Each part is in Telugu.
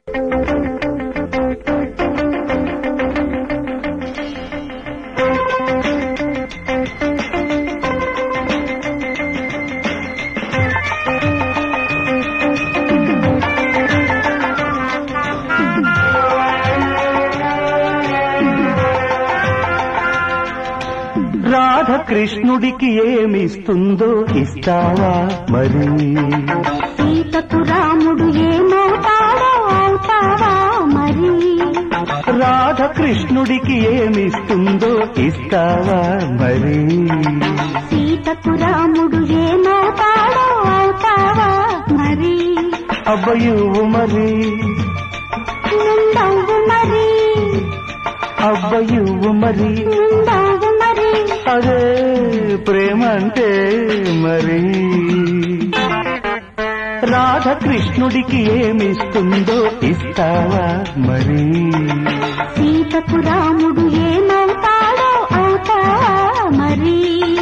రాధ కృష్ణుడికి ఏమిస్తుందో ఇస్తావా మరి సీతకు రాముడు ఏమవుతాడో అవుతావా మరి రాధ కృష్ణుడికి ఏమిస్తుందో ఇస్తావా మరి సీతకు రాముడు ఏమవుతాడో అవుతావా మరి అబ్బయువు మరి నుండవు మరి అబ్బయువు మరి నుండవు మరి అదే ప్రేమ అంటే మరి రాధ కృష్ణుడికి ఏమిస్తుందో ఇస్తావా మరి సీతకు రాముడు ఏమవుతాడో అవుతావా మరి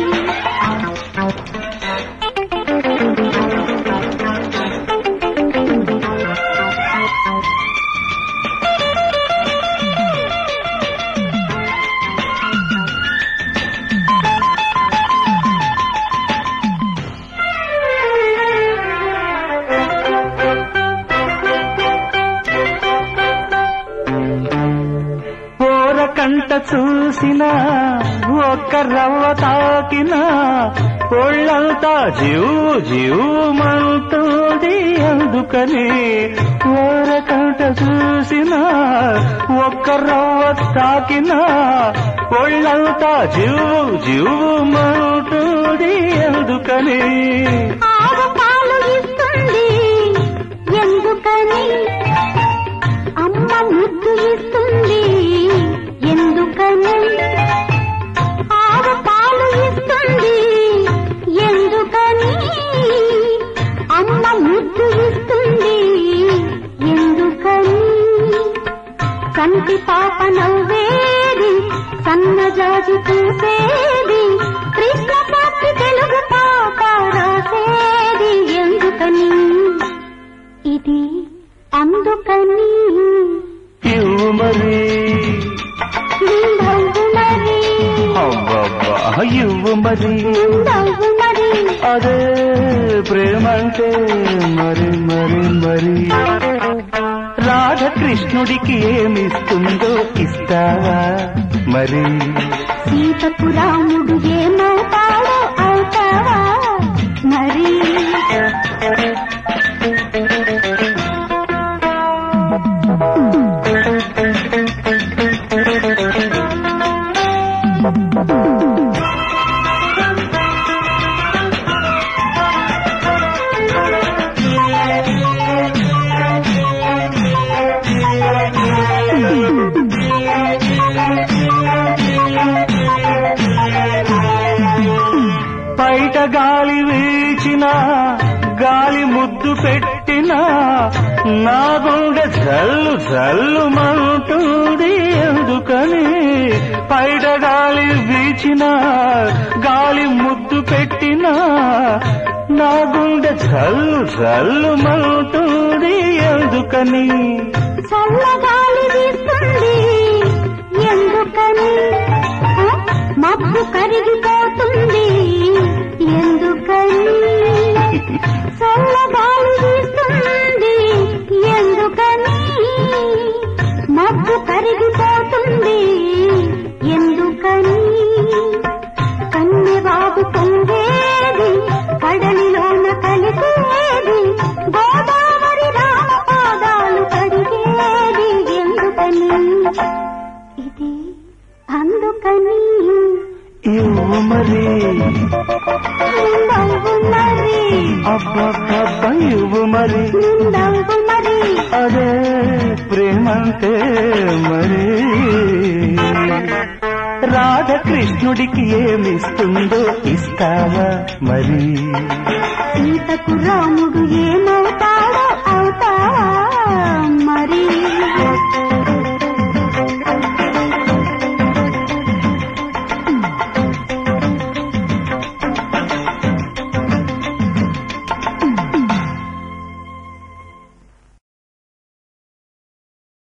ఓరకంట చూసిన ఒక్క రవ్వ తాకిన ఒళ్ళంతా జీవు జీవుమంటుంది అందుకని ఓరకంట చూసిన ఒక్క రవ్వ తాకిన ఒళ్ళంతా జీవు జీవుమంటుంది అందుకని ఆవు పాలు ఇస్తుంది ఎందుకని అమ్మ ముద్దు ఇస్తుంది ఎందుకని ఆవు పాలు ఇస్తుంది ఎందుకని అమ్మ ముద్దు ఇస్తుంది ఎందుకని కంటి పాప నవ్వేది సన్నజాజి చూసేది కృష్ణ పాపి తెలుగు పాప రాసేది ఎందుకని ఇది అందుకని ఇవ్వు మరి నిందవు మరి అబ్బబ్బా ఇవ్వు మరి నిందవు మరి అదే ప్రేమంటే మరి మరి మరి రాధ కృష్ణుడికి ఏమిస్తుందో ఇస్తావా మరి సీతకు రాముడు ఏమవుతాడో అవుతావా మరి బయట గాలి వీచిన గాలి ముద్దు పెట్టినా నా గుండె జల్లు జల్లు మంటుంది ఎందుకని బయట గాలి వీచిన గాలి ముద్దు పెట్టినా నా గుండె జల్లు జల్లు మంటుంది ఎందుకని చల్లగాలి వీస్తుంది ఎందుకని ఆ? మబ్బు కరిగిపోతుంది ఎందుకని చల్లగాలి వీస్తుంది ఎందుకని మబ్బు కరిగిపోతుంది ఎందుకని కన్నె బాబు పొంగేది కడలిలోన కలిసేది గోదావరి రామ పాదాలు కడిగేది ఎందుకని ఇది అందుకని ఇవ్వు మరి నిందవు మరి అబ్బబ్బబ్బ ఇవ్వు మరి నిందవు మరి అదే ప్రేమంటే మరి రాధ కృష్ణుడికి ఏమిస్తుందో ఇస్తావా మరి సీతకు రాముడు ఏమవుతా